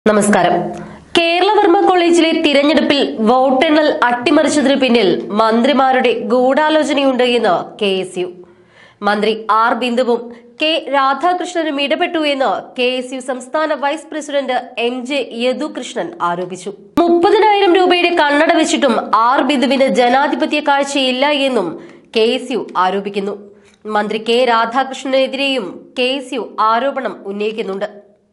നമസ്കാരം കേരളവർമ്മ കോളേജിലെ തിരഞ്ഞെടുപ്പിൽ വോട്ടെണ്ണൽ അട്ടിമറിച്ചതിന് പിന്നിൽ മന്ത്രിമാരുടെ ഗൂഢാലോചനയുണ്ട് എന്ന് കെ എസ് യു മന്ത്രി ആർ ബിന്ദുവും കെ രാധാകൃഷ്ണനും ഇടപെട്ടു എന്ന് കെ എസ് യു സംസ്ഥാന vice president M J Yadukrishnan ആരോപിച്ചു മുപ്പതിനായിരം രൂപയുടെ കണ്ണട വെച്ചിട്ടും ആർ ബിന്ദുവിന് ജനാധിപത്യ കാഴ്ചയില്ല എന്നും കെ എസ് യു ആരോപിക്കുന്നു മന്ത്രി കെ രാധാകൃഷ്ണനെതിരെയും കെ എസ് യു ആരോപണം ഉന്നയിക്കുന്നുണ്ട്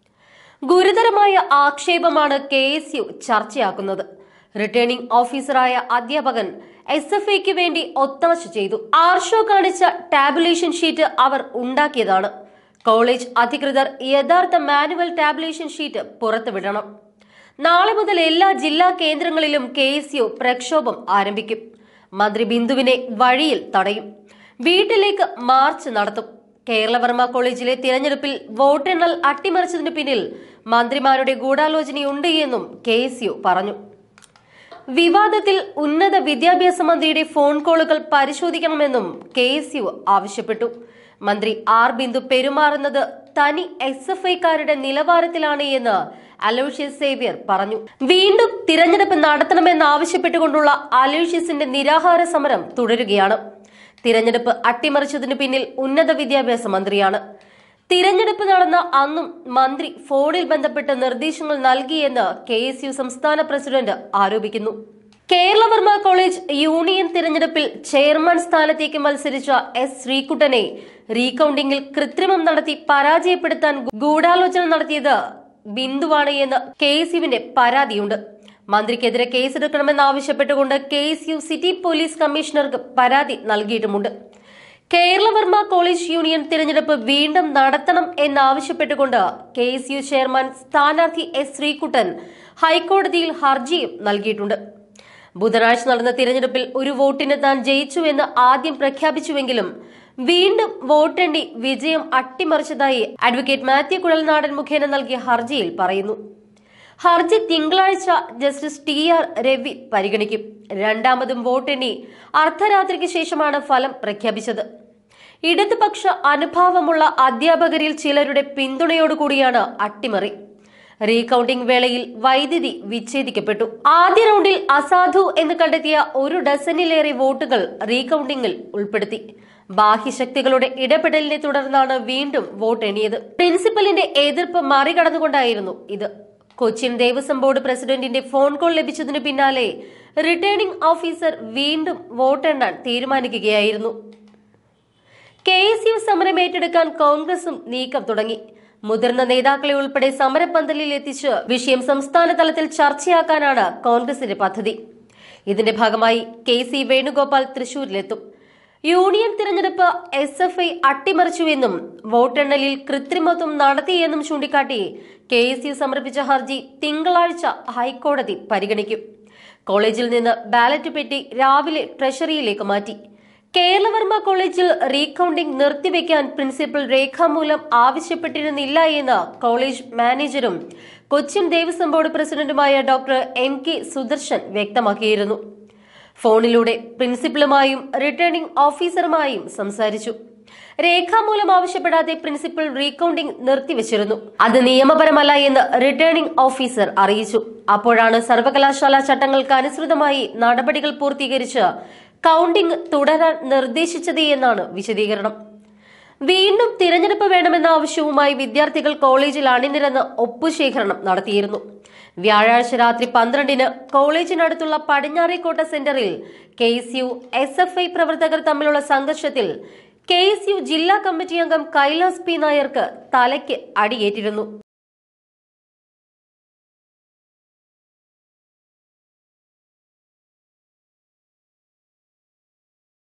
ഗുരുതരമായ ആക്ഷേപമാണ് കെ എസ് യു ചർച്ചയാക്കുന്നത് റിട്ടേണിംഗ് ഓഫീസറായ അധ്യാപകൻ എസ് എഫ് ഐക്ക് വേണ്ടി ഒത്താശ ചെയ്തു ആർഷോ കാണിച്ച ടാബുലേഷൻ ഷീറ്റ് അവർ ഉണ്ടാക്കിയതാണ് കോളേജ് അധികൃതർ യഥാർത്ഥ മാനുവൽ ടാബുലേഷൻ ഷീറ്റ് പുറത്തുവിടണം നാളെ മുതൽ എല്ലാ ജില്ലാ കേന്ദ്രങ്ങളിലും കെ എസ് യു പ്രക്ഷോഭം ആരംഭിക്കും മന്ത്രി ബിന്ദുവിനെ വഴിയിൽ തടയും വീട്ടിലേക്ക് മാർച്ച് നടത്തും കേരളവർമ്മ കോളേജിലെ തിരഞ്ഞെടുപ്പിൽ വോട്ടെണ്ണൽ അട്ടിമറിച്ചതിന് പിന്നിൽ മന്ത്രിമാരുടെ ഗൂഢാലോചനയുണ്ട് എന്നും കെ എസ് യു പറഞ്ഞു വിവാദത്തിൽ ഉന്നത വിദ്യാഭ്യാസ മന്ത്രിയുടെ ഫോൺ കോളുകൾ പരിശോധിക്കണമെന്നും കെ എസ് യു ആവശ്യപ്പെട്ടു മന്ത്രി ആർ ബിന്ദു പെരുമാറുന്നത് തനി എസ് എഫ് ഐക്കാരുടെ നിലവാരത്തിലാണ് എന്ന് അലോഷ്യസ് സേവ്യർ പറഞ്ഞു വീണ്ടും തിരഞ്ഞെടുപ്പ് നടത്തണമെന്നാവശ്യപ്പെട്ടുകൊണ്ടുള്ള അലോഷ്യസിന്റെ നിരാഹാര സമരം തുടരുകയാണ് തിരഞ്ഞെടുപ്പ് അട്ടിമറിച്ചതിന് പിന്നിൽ ഉന്നത വിദ്യാഭ്യാസ മന്ത്രിയാണ് തിരഞ്ഞെടുപ്പ് നടന്ന അന്നും മന്ത്രി ഫോണിൽ ബന്ധപ്പെട്ട് നിർദ്ദേശങ്ങൾ നൽകിയെന്ന് കെ എസ് യു സംസ്ഥാന പ്രസിഡന്റ് ആരോപിക്കുന്നു കേരളവർമ്മ കോളേജ് യൂണിയൻ തിരഞ്ഞെടുപ്പിൽ ചെയർമാൻ സ്ഥാനത്തേക്ക് മത്സരിച്ച എസ് ശ്രീകുട്ടനെ റീകൌണ്ടിംഗിൽ കൃത്രിമം നടത്തി പരാജയപ്പെടുത്താൻ ഗൂഢാലോചന നടത്തിയത് ബിന്ദുവാണ് എന്ന് കെ എസ് യുവിന്റെ പരാതിയുണ്ട് മന്ത്രിക്കെതിരെ കേസെടുക്കണമെന്നാവശ്യപ്പെട്ടുകൊണ്ട് K S U city police കമ്മീഷണർക്ക് പരാതി നൽകിയിട്ടുമുണ്ട് കേരളവർമ്മ കോളേജ് യൂണിയൻ തിരഞ്ഞെടുപ്പ് വീണ്ടും നടത്തണം എന്നാവശ്യപ്പെട്ടുകൊണ്ട് കെ എസ് യു ചെയർമാൻ സ്ഥാനാർത്ഥി എസ് ശ്രീകുട്ടൻ ഹൈക്കോടതിയിൽ ഹർജിയും നൽകിയിട്ടുണ്ട് ബുധനാഴ്ച നടന്ന തിരഞ്ഞെടുപ്പിൽ ഒരു വോട്ടിന് താൻ ജയിച്ചുവെന്ന് ആദ്യം പ്രഖ്യാപിച്ചുവെങ്കിലും വീണ്ടും വോട്ടെണ്ണി വിജയം അട്ടിമറിച്ചതായി അഡ്വക്കേറ്റ് മാത്യു കുഴൽനാടൻ മുഖേന നൽകിയ ഹർജിയിൽ പറയുന്നു ഹർജി തിങ്കളാഴ്ച ജസ്റ്റിസ് ടി ആർ രവി പരിഗണിക്കും രണ്ടാമതും വോട്ടെണ്ണി അർദ്ധരാത്രിക്ക് ശേഷമാണ് ഫലം പ്രഖ്യാപിച്ചത് ഇടതുപക്ഷ അനുഭാവമുള്ള അധ്യാപകരിൽ ചിലരുടെ പിന്തുണയോടുകൂടിയാണ് അട്ടിമറി റീകൌണ്ടിംഗ് വേളയിൽ വൈദ്യുതി വിച്ഛേദിക്കപ്പെട്ടു ആദ്യ റൗണ്ടിൽ അസാധു എന്ന് കണ്ടെത്തിയ ഒരു ഡസനിലേറെ വോട്ടുകൾ റീകൌണ്ടിംഗിൽ ഉൾപ്പെടുത്തി ബാഹ്യശക്തികളുടെ ഇടപെടലിനെ തുടർന്നാണ് വീണ്ടും വോട്ട് എണ്ണിയത് പ്രിൻസിപ്പലിന്റെ എതിർപ്പ് മറികടന്നുകൊണ്ടായിരുന്നു ഇത് കൊച്ചിൻ ദേവസ്വം ബോർഡ് പ്രസിഡന്റിന്റെ ഫോൺ കോൾ ലഭിച്ചതിനു പിന്നാലെ റിട്ടേണിംഗ് ഓഫീസർ വീണ്ടും വോട്ടെണ്ണാൻ തീരുമാനിക്കുകയായിരുന്നു കെ എസ് യു സമരം ഏറ്റെടുക്കാൻ കോൺഗ്രസും നീക്കം തുടങ്ങി മുതിർന്ന നേതാക്കളെ ഉൾപ്പെടെ സമരപന്തലിൽ എത്തിച്ച് വിഷയം സംസ്ഥാന തലത്തിൽ ചർച്ചയാക്കാനാണ് കോൺഗ്രസിന്റെ പദ്ധതി ഇതിന്റെ ഭാഗമായി കെ സി വേണുഗോപാൽ തൃശൂരിലെത്തും യൂണിയൻ തിരഞ്ഞെടുപ്പ് എസ് എഫ് ഐ അട്ടിമറിച്ചുവെന്നും വോട്ടെണ്ണലിൽ കൃത്രിമത്വം നടത്തിയെന്നും ചൂണ്ടിക്കാട്ടി കെ എസ് യു സമർപ്പിച്ച ഹർജി തിങ്കളാഴ്ച ഹൈക്കോടതി പരിഗണിക്കും കോളേജിൽ നിന്ന് ബാലറ്റ് പെട്ടി രാവിലെ ട്രഷറിയിലേക്ക് മാറ്റി കേരളവർമ്മ കോളേജിൽ റീകൌണ്ടിംഗ് നിർത്തിവെക്കാൻ പ്രിൻസിപ്പൽ രേഖാമൂലം ആവശ്യപ്പെട്ടിരുന്നില്ല എന്ന് കോളേജ് മാനേജരും കൊച്ചിൻ ദേവസ്വം ബോർഡ് പ്രസിഡന്റുമായ ഡോക്ടർ എം കെ സുദർശൻ വ്യക്തമാക്കിയിരുന്നു ഫോണിലൂടെ പ്രിൻസിപ്പലുമായും റിട്ടേണിംഗ് ഓഫീസറുമായും സംസാരിച്ചു രേഖാമൂലം ആവശ്യപ്പെടാതെ പ്രിൻസിപ്പൽ റീകൌണ്ടിംഗ് നിർത്തിവെച്ചിരുന്നു അത് നിയമപരമല്ല എന്ന് റിട്ടേണിംഗ് ഓഫീസർ അറിയിച്ചു അപ്പോഴാണ് സർവകലാശാല ചട്ടങ്ങൾക്ക് അനുസൃതമായി നടപടികൾ പൂർത്തീകരിച്ച് കൌണ്ടിംഗ് തുടരാൻ നിർദ്ദേശിച്ചത് എന്നാണ് വിശദീകരണം വീണ്ടും തിരഞ്ഞെടുപ്പ് വേണമെന്ന ആവശ്യവുമായി വിദ്യാർത്ഥികൾ കോളേജിൽ അണിനിരന്ന് ഒപ്പുശേഖരണം നടത്തിയിരുന്നു വ്യാഴാഴ്ച രാത്രി പന്ത്രണ്ടിന് കോളേജിനടുത്തുള്ള പടിഞ്ഞാറേക്കോട്ട സെന്ററിൽ K S U S F I പ്രവർത്തകർ തമ്മിലുള്ള സംഘർഷത്തിൽ കെ എസ് യു ജില്ലാ കമ്മിറ്റി അംഗം കൈലാസ് പി നായർക്ക് തലയ്ക്ക് അടിയേറ്റിരുന്നു